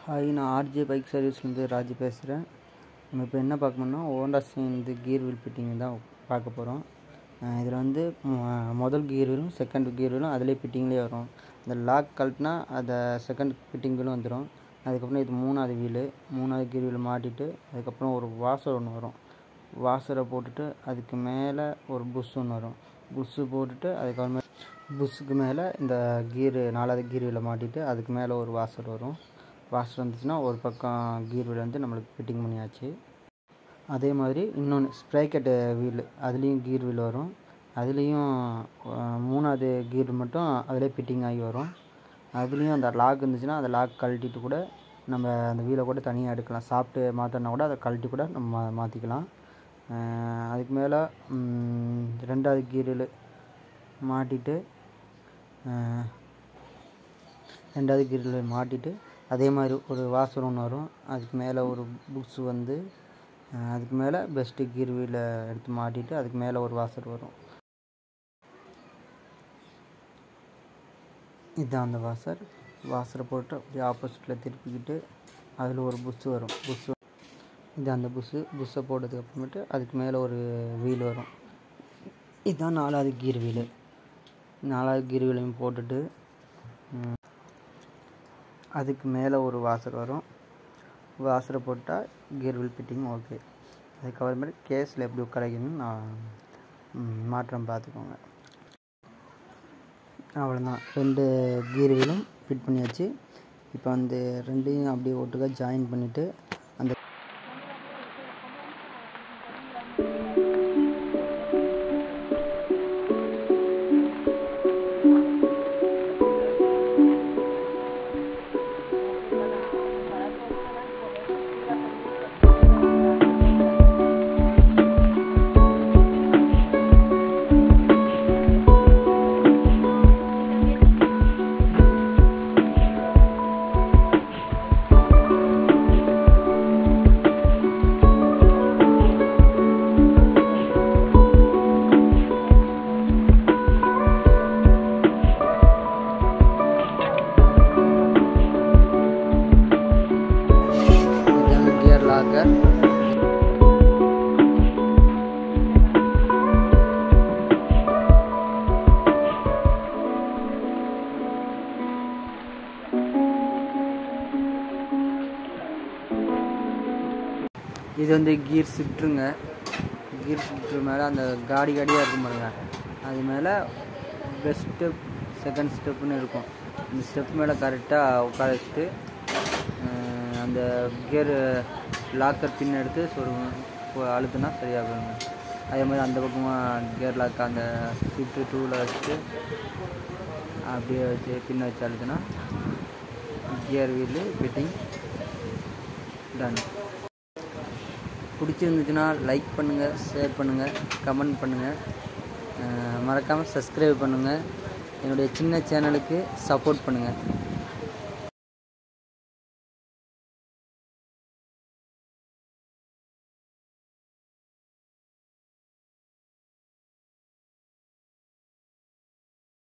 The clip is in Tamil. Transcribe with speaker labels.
Speaker 1: ஹாய் நான் ஆர்ஜே பைக் சர்வீஸ்லேருந்து ராஜி பேசுகிறேன் நம்ம இப்போ என்ன பார்க்கணும்னா ஹோண்டா இந்த கீர் வீல் ஃபிட்டிங் தான் பார்க்க போகிறோம் இதில் வந்து மொ- முதல் கீர் வீலும் செகண்ட் கீர் வீலும் அதிலே ஃபிட்டிங்லேயே வரும் இந்த லாக் கழட்டினா அதை செகண்ட் ஃபிட்டிங் வீலும் வந்துடும் அதுக்கப்புறம் இது மூணாவது வீலு மூணாவது கீர் வீல் மாட்டிட்டு அதுக்கப்புறம் ஒரு வாசர் ஒன்று வரும் வாசரை போட்டுட்டு அதுக்கு மேலே ஒரு புஷ் ஒன்று வரும் புஷ்ஷு போட்டுட்டு அதுக்கப்புறமே புஷ்ஷுக்கு மேலே இந்த கீரு நாலாவது கீர் வீலை மாட்டிட்டு அதுக்கு மேலே ஒரு வாசர் வரும் வாசர் வந்துச்சுன்னா ஒரு பக்கம் கீர் வீல் வந்து நம்மளுக்கு ஃபிட்டிங் பண்ணியாச்சு அதே மாதிரி இன்னொன்று ஸ்ப்ரேக்கெட்டு வீல் அதுலேயும் கீர் வீல் வரும் அதுலேயும் அஹ், மூணாவது கீர் மட்டும் அதிலே ஃபிட்டிங் ஆகி வரும் அதுலேயும் அந்த லாக் இருந்துச்சுன்னா அந்த லாக் கழட்டிட்டு கூட நம்ம அந்த வீலை கூட தனியாக எடுக்கலாம் சாப்பிட்டு மாற்றினா கூட அதை கழட்டி கூட நம்ம மா மாற்றிக்கலாம் அதுக்கு மேலே ரெண்டாவது கீரில் மாட்டிட்டு அஹ், ரெண்டாவது கீரில் மாட்டிட்டு அதே மாதிரி ஒரு வாசர் ஒன்று வரும் அதுக்கு மேலே ஒரு புக்ஸ் வந்து அஹ், அதுக்கு மேலே பெஸ்ட்டு கீர் வீலை எடுத்து மாட்டிட்டு அதுக்கு மேலே ஒரு வாசர் வரும் இதுதான் அந்த வாசர் வாசரை போட்டு அப்படியே ஆப்போசிட்டில் திருப்பிக்கிட்டு அதில் ஒரு புஷ் வரும் புஷ் இது அந்த புஷ்ஷு புஷ்ஷை போட்டதுக்கு அப்புறமேட்டு அதுக்கு மேலே ஒரு வீல் வரும் இதுதான் நாலாவது கீர் வீலு நாலாவது கீர் வீலையும் போட்டுட்டு ம், அதுக்கு மேலே ஒரு வாசர் வரும் வாசரை போட்டால் கீர் வீல் ஃபிட்டிங் ஓகே அதுக்கப்புறமேட்டு கேஸில் எப்படி உட்கார வைக்கணும்னு நான் ம், மாற்றம் பார்த்துக்கோங்க அவ்வளோதான் ரெண்டு கீர் வீலும் ஃபிட் பண்ணியாச்சு இப்போ வந்து ரெண்டையும் அப்படியே ஒட்டுக்கா ஜாயின் பண்ணிவிட்டு அந்த கியர் லாக்கர் இது வந்து கீர் ஷிஃப்ட்ருங்க கீர் ஷிஃப்ட்ரு மேலே அந்த காடி காடியாக இருக்கும் பாருங்க அது மேலே பெஸ்ட் ஸ்டெப் செகண்ட் ஸ்டெப்புன்னு இருக்கும் இந்த ஸ்டெப் மேலே கரெக்டாக உட்கார வச்சுட்டு அஹ், அந்த கியர் லாக்கர் பின் எடுத்து சொரு அழுத்துனா சரியாக போயிருங்க அதே மாதிரி அந்த பக்கமாக கியர் லாக் அந்த ஷிஃப்ட்டு டூவில் வச்சுட்டு அப்படியே வச்சு பின்ன வச்சு அழுத்துனா கியர் வீலு ஃபிட்டிங் டன் பிடிச்சிருந்துச்சுன்னா லைக் பண்ணுங்கள் ஷேர் பண்ணுங்கள் கமெண்ட் பண்ணுங்கள் மறக்காமல் சப்ஸ்கிரைப் பண்ணுங்கள் என்னுடைய சின்ன சேனலுக்கு சப்போர்ட் பண்ணுங்கள்